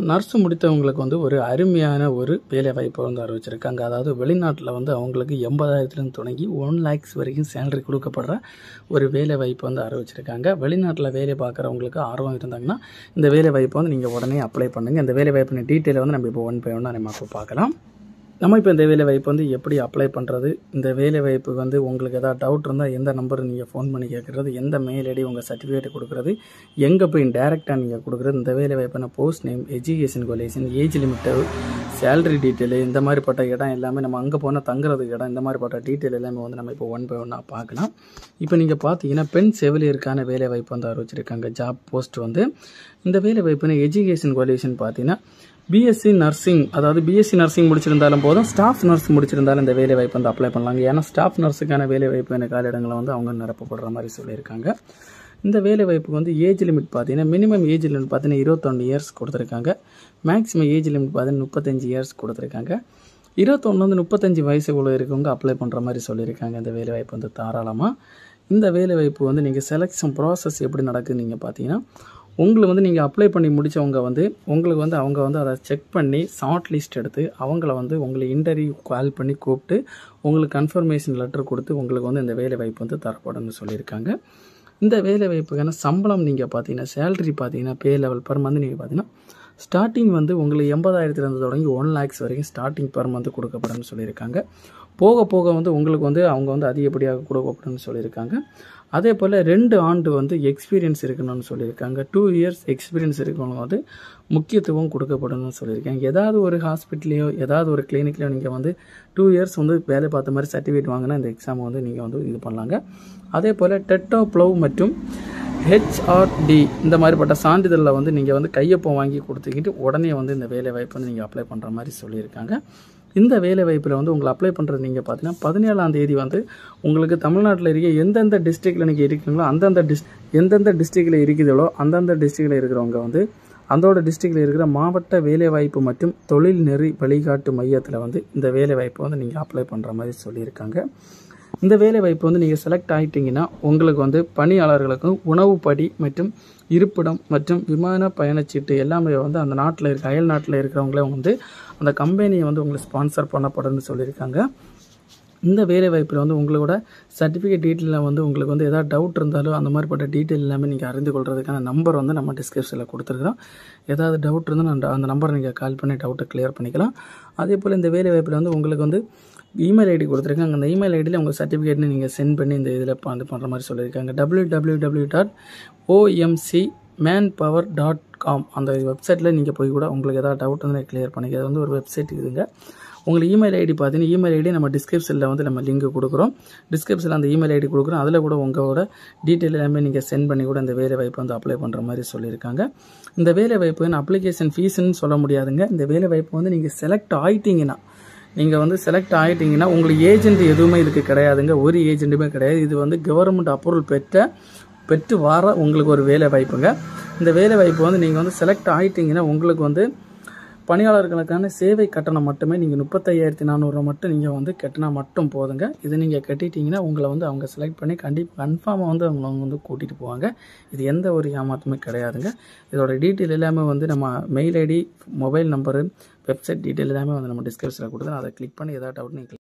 nurse முடித்தவங்களுக்கு வந்து ஒரு அருமையான ஒரு வேலை வாய்ப்பை வந்து அறிவிச்சிருக்காங்க அதாவது வெளிநாட்டில் வந்து அவங்களுக்கு எண்பதாயிரத்துலேருந்து தொடங்கி ஒன் லேக்ஸ் வரைக்கும் சேலரி கொடுக்கப்படுற ஒரு வேலை வாய்ப்பு வந்து அறிவிச்சிருக்காங்க வெளிநாட்டில் வேலை பார்க்குறவங்களுக்கு ஆர்வம் இருந்தாங்கன்னா இந்த வேலை வாய்ப்பை வந்து நீங்கள் உடனே அப்ளை பண்ணுங்கள் இந்த வேலை வாய்ப்பின டீட்டெயிலை வந்து நம்ம இப்போ ஒன் பை ஒன்னாக நம்ம இப்போ பார்க்கலாம் நம்ம இப்போ இந்த வேலை வாய்ப்பு வந்து எப்படி அப்ளை பண்ணுறது இந்த வேலை வாய்ப்பு வந்து உங்களுக்கு ஏதாவது டவுட் இருந்தால் எந்த நம்பர் நீங்கள் ஃபோன் பண்ணி கேட்குறது எந்த மெயில் ஐடி உங்கள் சர்டிஃபிகேட் கொடுக்குறது எங்கே போய் டேரெக்டாக நீங்கள் கொடுக்குறது இந்த வேலை வாய்ப்பான post name education qualification age limit salary detail இந்த மாதிரிப்பட்ட இடம் எல்லாமே நம்ம அங்கே போனால் தங்குறதுக்கு இடம் இந்த மாதிரிப்பட்ட டீட்டெயில் எல்லாமே வந்து நம்ம இப்போ ஒன் பை ஒன்னாக பார்க்கலாம் இப்போ நீங்கள் பார்த்தீங்கன்னா பெண் செவிலியருக்கான வேலை வாய்ப்பு வந்து அறிவிச்சிருக்காங்க ஜாப் போஸ்ட் வந்து இந்த வேலை வாய்ப்புனா எஜுகேஷன் குவாலிஃபிகேஷன் பார்த்தீங்கன்னா பிஎஸ்சி நர்சிங் அதாவது பிஎஸ்சி நர்சிங் முடிச்சிருந்தாலும் போதும் ஸ்டாஃப் நர்ஸ் முடிச்சிருந்தாலும் இந்த வேலை வாய்ப்பு வந்து அப்ளை பண்ணலாங்க ஏன்னா ஸ்டாஃப் நர்ஸுக்கான வேலை வாய்ப்பு காலிடங்களை வந்து அவங்க நிரப்பப்படுற மாதிரி சொல்லியிருக்காங்க இந்த வேலை வாய்ப்புக்கு வந்து ஏஜ் லிமிட் பார்த்தீங்கன்னா மினிமம் ஏஜ் லிமிட் பார்த்தீங்கன்னா இருபத்தொன்று இயர்ஸ் கொடுத்துருக்காங்க மேக்ஸிமம் ஏஜ் லிமிட் பார்த்தீங்கன்னா முப்பத்தஞ்சு இயர்ஸ் கொடுத்துருக்காங்க இருபத்தொன்னுலேருந்து முப்பத்தஞ்சு வயசுக்குள்ள இருக்கவங்க அப்ளை பண்ணுற மாதிரி சொல்லியிருக்காங்க இந்த வேலை வாய்ப்பு வந்து தாராளமாக இந்த வேலை வாய்ப்பு வந்து நீங்கள் செலெக்ஷன் ப்ராசஸ் எப்படி நடக்குதுன்னு நீங்கள் பார்த்தீங்கன்னா உங்களை வந்து நீங்கள் அப்ளை பண்ணி முடித்தவங்க வந்து உங்களுக்கு வந்து அவங்க வந்து அதை செக் பண்ணி ஷார்ட் லிஸ்ட் எடுத்து அவங்கள வந்து உங்களை இன்டர்வியூ கால் பண்ணி கூப்பிட்டு உங்களுக்கு கன்ஃபர்மேஷன் லெட்டர் கொடுத்து உங்களுக்கு வந்து இந்த வேலை வாய்ப்பு வந்து தரப்படும்னு சொல்லியிருக்காங்க இந்த வேலை வாய்ப்புக்கான சம்பளம் நீங்கள் பார்த்தீங்கன்னா சேலரி பார்த்தீங்கன்னா பே லெவல் பர் மந்த் நீங்கள் பார்த்தீங்கன்னா ஸ்டார்டிங் வந்து உங்களுக்கு எண்பதாயிரத்துலேருந்து தொடங்கி ஒன் லேக்ஸ் வரைக்கும் ஸ்டார்டிங் பர் மந்த் கொடுக்கப்படும்னு சொல்லியிருக்காங்க போக போக வந்து உங்களுக்கு வந்து அவங்க வந்து அதிகப்படியாக கொடுக்கப்படும்னு சொல்லியிருக்காங்க அதே போல் ரெண்டு ஆண்டு வந்து எக்ஸ்பீரியன்ஸ் இருக்கணும்னு சொல்லியிருக்காங்க டூ இயர்ஸ் எக்ஸ்பீரியன்ஸ் இருக்கவங்க வந்து முக்கியத்துவம் கொடுக்கப்படணும்னு சொல்லியிருக்காங்க ஏதாவது ஒரு ஹாஸ்பிட்டலையோ ஏதாவது ஒரு கிளினிக்லையோ நீங்கள் வந்து டூ இயர்ஸ் வந்து வேலை பார்த்த மாதிரி சர்டிஃபிகேட் வாங்கினா இந்த எக்ஸாம் வந்து நீங்கள் வந்து இது பண்ணலாங்க அதே போல் டெட்டோ ப்ளவ் மற்றும் ஹெச்ஆர்டி இந்த மாதிரிப்பட்ட சான்றிதழில் வந்து நீங்கள் வந்து கையொப்பம் வாங்கி கொடுத்துக்கிட்டு உடனே வந்து இந்த வேலை வாய்ப்பு வந்து நீங்கள் அப்ளை பண்ணுற மாதிரி சொல்லியிருக்காங்க இந்த வேலை வாய்ப்பில் வந்து உங்களை அப்ளை பண்ணுறது நீங்கள் பார்த்தீங்கன்னா பதினேழாம் தேதி வந்து உங்களுக்கு தமிழ்நாட்டில் இருக்க எந்தெந்த டிஸ்ட்ரிக்டில் நீங்கள் இருக்கீங்களோ அந்தந்த டிஸ் எந்தெந்த டிஸ்ட்ரிக்டில் இருக்குதோ அந்தந்த டிஸ்ட்ரிக்டில் இருக்கிறவங்க வந்து அந்தோட டிஸ்ட்ரிக்டில் இருக்கிற மாவட்ட வேலைவாய்ப்பு மற்றும் தொழில் நெறி வழிகாட்டு மையத்தில் வந்து இந்த வேலை வாய்ப்பை வந்து நீங்கள் அப்ளை பண்ணுற மாதிரி சொல்லியிருக்காங்க இந்த வேலை வாய்ப்பு வந்து நீங்கள் செலக்ட் ஆகிட்டீங்கன்னா உங்களுக்கு வந்து பணியாளர்களுக்கும் உணவுப்படி மற்றும் இருப்பிடம் மற்றும் விமான பயணச்சீட்டு எல்லாமே வந்து அந்த நாட்டில் இருக்க அயல் நாட்டில் இருக்கிறவங்களே வந்து அந்த கம்பெனியை வந்து உங்களுக்கு ஸ்பான்சர் பண்ணப்படும்னு சொல்லியிருக்காங்க இந்த வேலை வாய்ப்பில் வந்து உங்களோட சர்டிஃபிகேட் டீட்டெயிலில் வந்து உங்களுக்கு வந்து எதாவது டவுட் இருந்தாலும் அந்த மாதிரிப்பட்ட டீட்டெயில் எல்லாமே நீங்கள் அறிந்து கொள்றதுக்கான நம்பர் வந்து நம்ம டிஸ்கிரிப்ஷனில் கொடுத்துருக்குறோம் ஏதாவது டவுட் இருந்தால் நான் அந்த நம்பரை நீங்கள் கால் பண்ணி டவுட்டை கிளியர் பண்ணிக்கலாம் அதே போல் இந்த வேலை வாய்ப்பில் வந்து உங்களுக்கு வந்து இமெயில் ஐடி கொடுத்துருக்காங்க அந்த இமெயில் ஐடியில் உங்கள் சர்டிஃபிகேட்னு நீங்கள் சென்ட் பண்ணி இந்த இதில் இது பண்ணுற மாதிரி சொல்லியிருக்காங்க W W W dot OMC man power dot com அந்த வெப்சைட்டில் நீங்கள் போய் கூட உங்களுக்கு ஏதாவது டவுட் வந்து கிளியர் பண்ணிக்க அது வந்து ஒரு வெப்சைட் இதுங்க உங்களுக்கு இமெயில் ஐடி பார்த்தீங்கன்னா இமெயில் ஐடி நம்ம டிஸ்கிரிப்ஷனில் வந்து நம்ம லிங்க் கொடுக்குறோம் டிஸ்கிரிப்ஷனில் அந்த இமெயில் ஐடி கொடுக்குறோம் அதில் கூட உங்களோட டீட்டெயில் எல்லாமே நீங்கள் சென்ட் பண்ணி கூட இந்த வேலை வாய்ப்பு வந்து அப்ளை பண்ணுற மாதிரி சொல்லியிருக்காங்க இந்த வேலை வாய்ப்பு அப்ளிகேஷன் ஃபீஸ்ன்னு சொல்ல முடியாதுங்க இந்த வேலை வாய்ப்பு வந்து நீங்கள் செலக்ட் ஆகிட்டீங்கன்னா நீங்கள் வந்து செலக்ட் ஆகிட்டீங்கன்னா உங்களுக்கு ஏஜென்ட் எதுவுமே இதுக்கு கிடையாதுங்க ஒரு ஏஜென்ட்டுமே கிடையாது இது வந்து கவர்மெண்ட் அப்ரூவல் பெற்ற பெற்று வர உங்களுக்கு ஒரு வேலை வாய்ப்புங்க இந்த வேலை வாய்ப்பு வந்து நீங்கள் வந்து செலக்ட் ஆகிட்டீங்கன்னா உங்களுக்கு வந்து பணியாளர்களுக்கான சேவை கட்டணம் மட்டுமே நீங்கள் முப்பத்தையாயிரத்தி நானூறுரூவா மட்டும் நீங்கள் வந்து கட்டினா மட்டும் போதுங்க இது நீங்கள் கட்டிட்டீங்கன்னா உங்களை வந்து அவங்க செலக்ட் பண்ணி கண்டிப்பாக கன்ஃபார்மாக வந்து அவங்க வந்து கூட்டிகிட்டு போவாங்க இது எந்த ஒரு ஏமாற்றமே கிடையாதுங்க இதோட டீட்டெயில் எல்லாமே வந்து நம்ம mail ID mobile number website detail எல்லாமே வந்து நம்ம டிஸ்கிரிப்ஷனில் கொடுத்து அதை கிளிக் பண்ணி ஏதாவது டவுட் நீங்கள்